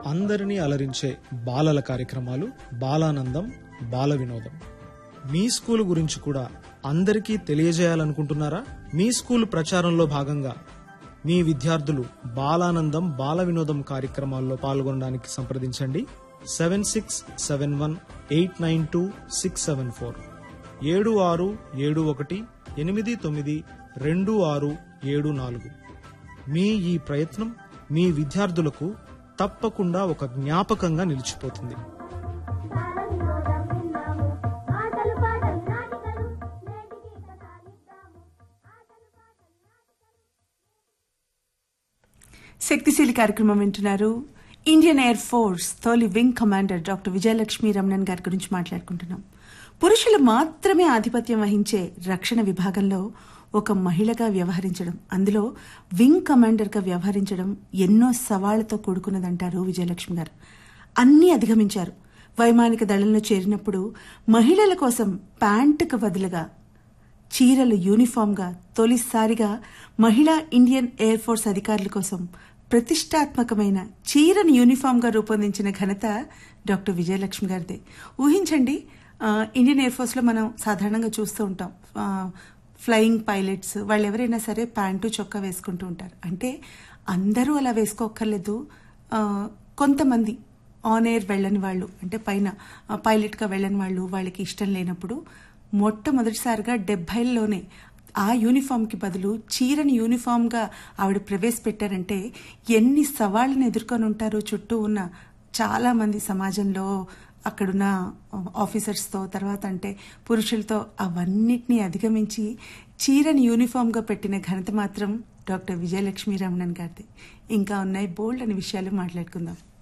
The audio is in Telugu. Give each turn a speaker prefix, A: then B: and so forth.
A: అందరినీ అలరించే బాలల కార్యక్రమాలు బాలానందం బాల వినోదం మీ స్కూల్ గురించి కూడా అందరికీ తెలియజేయాలనుకుంటున్నారా మీ స్కూల్ ప్రచారంలో భాగంగా మీ విద్యార్థులు బాలానందం బాల వినోదం కార్యక్రమాల్లో పాల్గొనడానికి సంప్రదించండి seven six seven one eight nine two six seven four ఏడు ఆరు ఏడు ఒకటి ఎనిమిది తొమ్మిది రెండు ఆరు ఏడు నాలుగు మీ ఈ ప్రయత్నం మీ విద్యార్థులకు తప్పకుండా ఒక జ్ఞాపకంగా నిలిచిపోతుంది
B: బాలవినోదం విన్నాము ఆటలు పాటలు నాటికలు నేటికి కథ నిద్దాము ఆటలు పాటలు నాటికలు
C: శక్తిశీలి కార్యక్రమం వింటున్నారు ఇండియన్ ఎయిర్ ఫోర్స్ తొలి wing commander doctor Vijayalakshmi Ramanan గారి గురించి మాట్లాడుకుంటున్నాం పురుషులు మాత్రమే ఆధిపత్యం వహించే రక్షణ విభాగంలో ఒక మహిళగా వ్యవహరించడం అందులో వింగ్ కమాండర్గా వ్యవహరించడం ఎన్నో సవాళ్లతో కూడుకున్నదంటారు విజయలక్ష్మి గారు అన్నీ అధిగమించారు వైమానిక దళంలో చేరినప్పుడు మహిళల కోసం ప్యాంటుకు బదులుగా చీరలు యూనిఫామ్గా తొలిసారిగా మహిళా ఇండియన్ ఎయిర్ ఫోర్స్ అధికారుల కోసం ప్రతిష్టాత్మకమైన చీరను యూనిఫామ్గా రూపొందించిన ఘనత డాక్టర్ విజయలక్ష్మి గారిదే ఊహించండి ఆ, ఇండియన్ ఎయిర్ ఫోర్స్లో మనం సాధారణంగా చూస్తూ ఉంటాం ఆ, ఫ్లయింగ్ పైలట్స్ వాళ్ళు ఎవరైనా సరే ప్యాంటు చొక్కా వేసుకుంటూ ఉంటారు అంటే అందరూ అలా వేసుకోక్కర్లేదు ఆ, కొంతమంది ఆన్ ఎయిర్ వెళ్ళని వాళ్ళు అంటే పైన ఆ, పైలట్గా వెళ్ళని వాళ్ళు వాళ్ళకి ఇష్టం లేనప్పుడు మొట్టమొదటిసారిగా డెబ్బైల్లోనే ఆ యూనిఫామ్కి బదులు చీరని యూనిఫామ్గా ఆవిడ ప్రవేశపెట్టారంటే ఎన్ని సవాళ్ళని ఎదుర్కొని ఉంటారు చుట్టూ ఉన్న చాలా మంది సమాజంలో అక్కడున్న ఆఫీసర్స్తో తర్వాత అంటే పురుషులతో అవన్నిటినీ అధిగమించి చీరని యూనిఫామ్గా పెట్టిన ఘనత మాత్రం డాక్టర్ విజయలక్ష్మి రమణన్ గారిది ఇంకా ఉన్నాయి బోల్డ్ అనే విషయాలు మాట్లాడుకుందాం